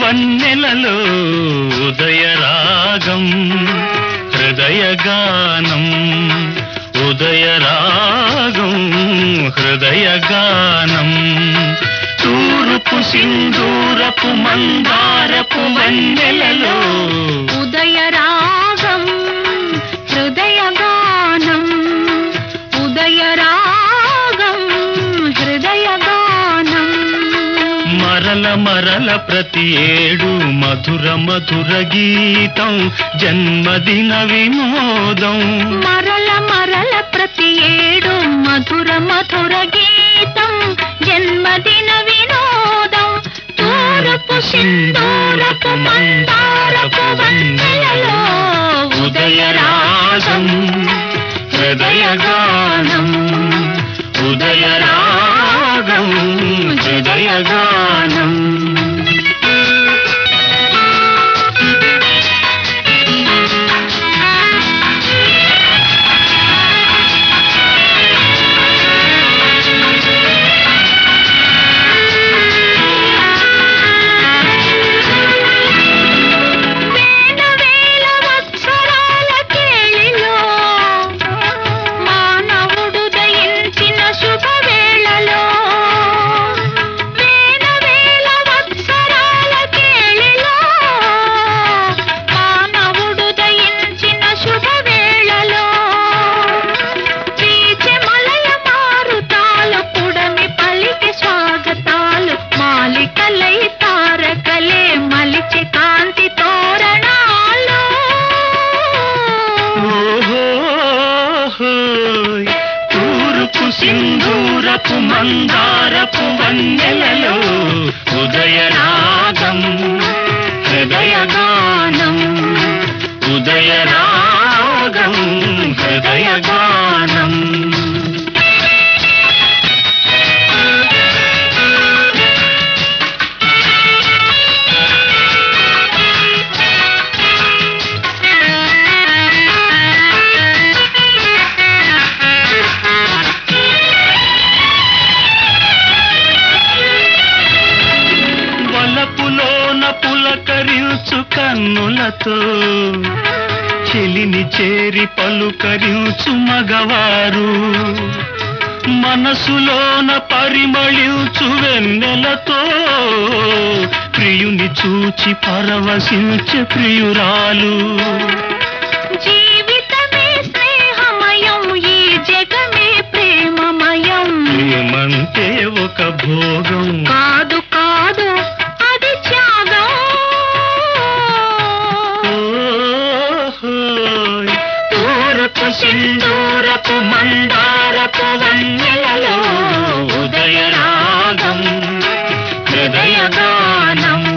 వన్నెలలో ఉదయరాగం హృదయగానం ఉదయరాగం హృదయగానం తూర్పు సింధూరపు మందారపు వన్నెలలో ఉదయ రాగం హృదయ గానం ఉదయ రాగం హృదయ గానం మరల మరల ప్రతి ఏడు మధుర మధుర గీతం జన్మదిన వినోదం మరల మరల ప్రతి ఏడు మధుర మధుర గీతం జన్మదిన వినోదం తూరపు సింధూరపు మందారపు వన్నెలలో ఉదయరాగం హృదయగానం ఉదయరాగం హృదయగానం వేల వేల వత్సరాల కేళిలో మానవుడు దయించిన శుభవేళలో వేల వేల వత్సరాల కేళిలో మానవుడు దయించిన శుభవేళలో వీచె మలయ మారుతాలు పుడమి పలికి స్వాగతాలు మాలికలై తారకలే మలిచి కాంతి తోరణాలు ఓహోయ్. తూర్పు సింధూరపు మందారపు వన్నెలలో ఉదయరాగం హృదయగానం ఉదయరాగం హృదయగానం వలపులోన పులకరించు కన్నులతో చెలిని చేరి పలుకరించు మగవారు మనసులోన పరిమళించు వెన్నెలతో ప్రియుని చూచి పరవశించే ప్రియురాలు జీవితమే స్నేహమయం ఈ జగమే ప్రేమమయం ప్రేమంటే ఒక భోగం కాదు కాదు అది త్యాగం ఓహోయ్. తూర్పు సింధూరపు మందారపు వన్నెలలో ఉదయరాగం హృదయగానం